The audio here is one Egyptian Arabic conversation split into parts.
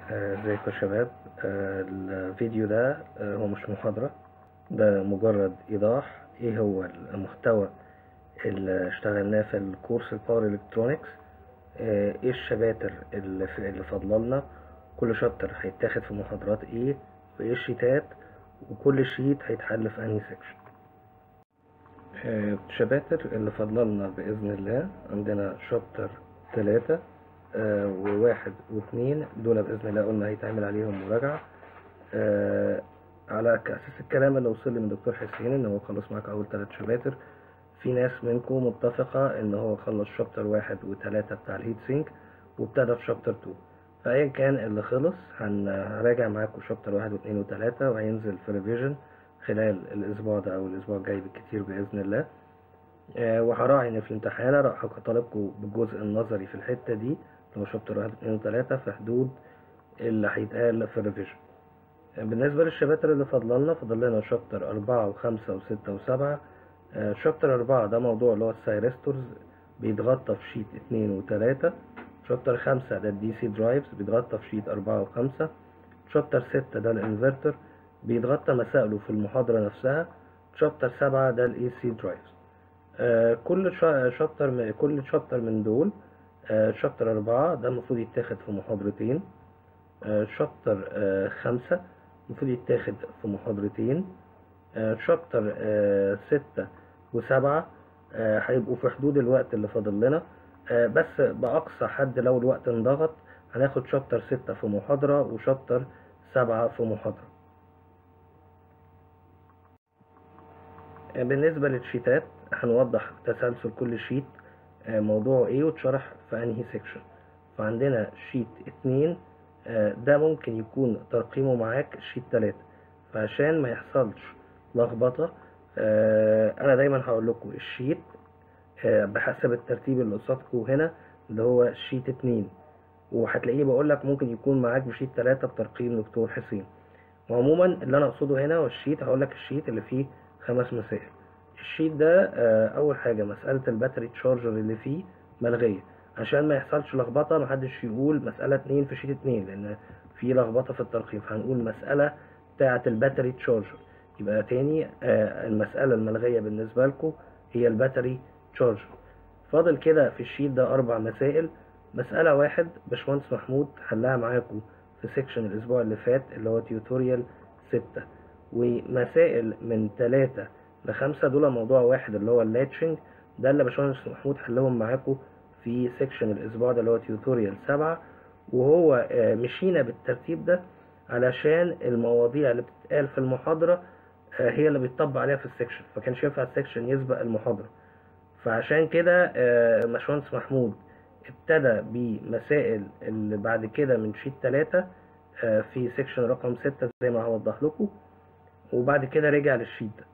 آه، ازيكم يا شباب آه، الفيديو ده آه، هو مش محاضرة ده مجرد إيضاح ايه هو المحتوى اللي اشتغلناه في الكورس الباور الكترونكس ايه الشباتر اللي في- اللي فاضلالنا كل شابتر هيتاخد في محاضرات ايه وايه الشيتات وكل شيت هيتحل في انهي سيكشن الشباتر اللي فاضلالنا بإذن الله عندنا شابتر تلاتة آه، وواحد واثنين دول بإذن الله قلنا هيتعمل عليهم مراجعة آه، على أساس الكلام اللي وصل لي من دكتور حسين إن هو خلص معاك أول ثلاث شباتر في ناس منكم متفقة إن هو خلص شابتر واحد وثلاثة بتاع الهيت سينك وابتدى في شابتر 2 فأيا كان اللي خلص هن- هراجع معاكم شابتر واحد واثنين وثلاثة وهينزل في ريفيجن خلال الأسبوع ده أو الأسبوع الجاي بالكتير بإذن الله آه، وهراعي ان في الامتحان راح اطالبكم بالجزء النظري في الحته دي اللي هو شابتر واحد اتنين وتلاته في حدود اللي هيتقال في الريفيجن آه، بالنسبه للشباتر اللي فاضلالنا فاضل لنا شابتر أربعة وخمسة وستة وسبعة آه، شابتر أربعة ده موضوع اللي هو السايرستورز بيتغطى في شيت اتنين وتلاتة شابتر خمسة ده الدي سي درايفز بيتغطى في شيت أربعة وخمسة شابتر ستة ده الانفرتر بيتغطى مسائله في المحاضرة نفسها شابتر سبعة ده الاي سي درايفز آه، كل شا- شابتر من كل شابتر من دول آه، شابتر أربعة ده المفروض يتاخد في محاضرتين آه، شابتر آه، خمسة المفروض يتاخد في محاضرتين آه، شابتر آه، ستة وسبعة آه، هيبقوا في حدود الوقت اللي فاضل لنا آه، بس بأقصى حد لو الوقت انضغط هناخد شابتر ستة في محاضرة وشابتر سبعة في محاضرة بالنسبة للشيتات هنوضح تسلسل كل شيت آه، موضوعه ايه واتشرح في انهي سيكشن فعندنا شيت اتنين آه، ده ممكن يكون ترقيمه معاك شيت تلاتة فعشان ما يحصلش لخبطة آه، انا دايما هقول لكم الشيت آه، بحسب الترتيب اللي قصادكم هنا اللي هو شيت اتنين وهتلاقيه بقول لك ممكن يكون معاك بشيت تلاتة بترقيم دكتور حسين وعموما اللي انا اقصده هنا هو الشيت هقول لك الشيت اللي فيه خمس مسائل الشيت ده آه، اول حاجه مساله الباتري تشارجر اللي فيه ملغيه عشان ما يحصلش لخبطه محدش يقول مساله اتنين في شيت اتنين لان في لخبطه في الترقيم فهنقول مساله بتاعه الباتري تشارجر يبقى تاني آه، المساله الملغيه بالنسبه لكم هي الباتري تشارجر فاضل كده في الشيت ده اربع مسائل مساله واحد باشمهندس محمود حلها معاكم في سيكشن الاسبوع اللي فات اللي هو تيوتوريال ستة ومسائل من ثلاثة لخمسة دول موضوع واحد اللي هو اللاتشنج ده اللي باشمهندس محمود حلهم معاكم في سيكشن الاسبوع ده اللي هو تيوتوريال سبعة وهو آه، مشينا بالترتيب ده علشان المواضيع اللي بتتقال في المحاضرة آه، هي اللي بيتطبق عليها في السيكشن فكانش ينفع السيكشن يسبق المحاضرة فعشان كده آه، باشمهندس محمود ابتدى بمسائل اللي بعد كده من شيت تلاتة آه، في سيكشن رقم ستة زي ما هوضح لكم وبعد كده رجع للشيت ده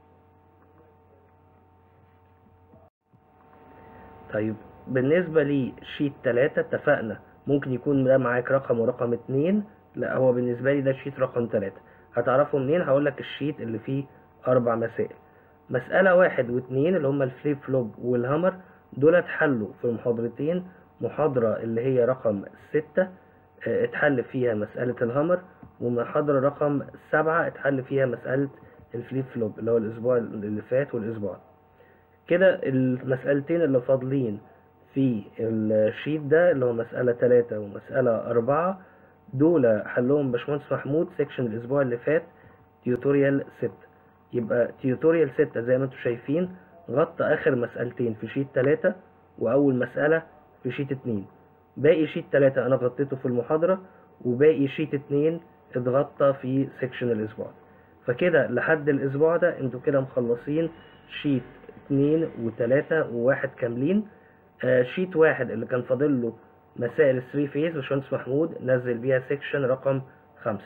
طيب بالنسبة لشيت تلاتة اتفقنا ممكن يكون ده معاك رقم ورقم اتنين لا هو بالنسبة لي ده شيت رقم تلاتة هتعرفوا منين هقولك الشيت اللي فيه أربع مسائل مسألة واحد واتنين اللي هما الفليب فلوب والهامر دول اتحلوا في المحاضرتين محاضرة اللي هي رقم ستة اه، اتحل فيها مسألة الهامر ومحاضرة رقم سبعة اتحل فيها مسألة الفليب فلوب اللي هو الأسبوع اللي فات والأسبوع ده. كده المسألتين اللي فاضلين في الشيت ده اللي هو مسألة تلاتة ومسألة أربعة دول حلهم باشمهندس محمود سيكشن الأسبوع اللي فات تيوتوريال ستة يبقى تيوتوريال ستة زي ما انتم شايفين غطى آخر مسألتين في شيت تلاتة وأول مسألة في شيت اتنين باقي شيت تلاتة أنا غطيته في المحاضرة وباقي شيت اتنين اتغطى في سيكشن الأسبوع ده. فكده لحد الأسبوع ده انتوا كده مخلصين شيت اتنين وتلاتة وواحد كاملين آه، شيت واحد اللي كان فاضل له مسائل الثري فيز باشمهندس محمود نزل بيها سيكشن رقم خمسة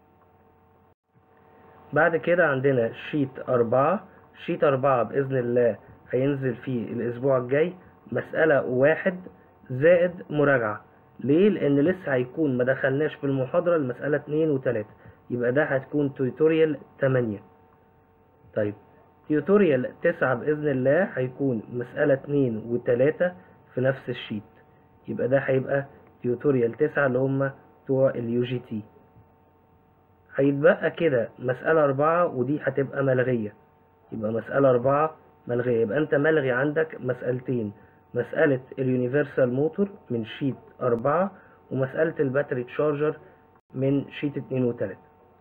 بعد كده عندنا شيت أربعة شيت أربعة بإذن الله هينزل فيه الأسبوع الجاي مسألة واحد زائد مراجعة ليه؟ لأن لسه هيكون ما دخلناش في المحاضرة المسألة اتنين وتلاتة يبقى ده هتكون توتوريال تمانية طيب تيوتوريال تسعة بإذن الله هيكون مسألة اتنين وتلاتة في نفس الشيت يبقى ده هيبقى تيوتوريال تسعة اللي هما بتوع اليو جي تي هيتبقى كده مسألة أربعة ودي هتبقى ملغية يبقى مسألة أربعة ملغية يبقى أنت ملغي عندك مسألتين مسألة اليونيفرسال موتور من شيت أربعة ومسألة الباتري تشارجر من شيت اتنين وتلاتة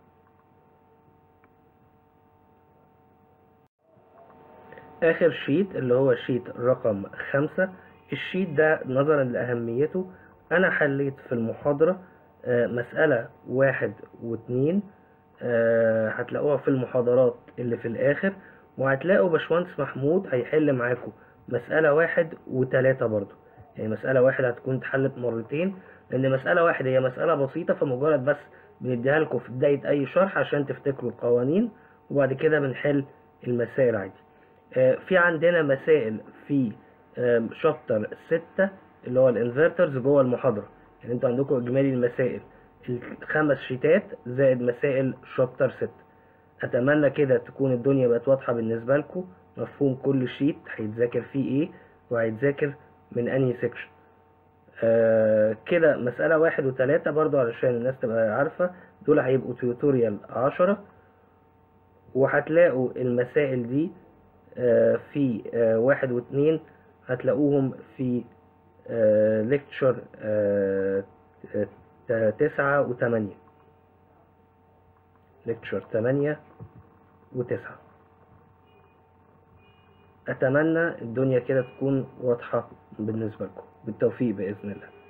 آخر شيت اللي هو شيت رقم خمسة الشيت ده نظرا لأهميته أنا حليت في المحاضرة آه، مسألة واحد واتنين آه، هتلاقوها في المحاضرات اللي في الآخر وهتلاقوا باشمهندس محمود هيحل معاكم مسألة واحد وتلاتة برضو يعني مسألة واحد هتكون اتحلت مرتين لأن مسألة واحد هي مسألة بسيطة فمجرد بس بنديها لكم في بداية أي شرح عشان تفتكروا القوانين وبعد كده بنحل المسائل عادي آه، في عندنا مسائل في شابتر ستة اللي هو الانفرترز جوه المحاضرة يعني انتوا عندكم اجمالي المسائل الخمس شيتات زائد مسائل شابتر ستة اتمنى كده تكون الدنيا بقت واضحة بالنسبة لكم مفهوم كل شيت هيتذاكر فيه ايه وهيتذاكر من انهي سيكشن آه كده مسألة واحد وتلاتة برضو علشان الناس تبقى عارفة دول هيبقوا تيوتوريال عشرة وهتلاقوا المسائل دي آه في آه واحد واتنين هتلاقوهم في ليكتشر تسعة وتمانية ليكتشر تمانية وتسعة أتمنى الدنيا كده تكون واضحة بالنسبة لكم بالتوفيق بإذن الله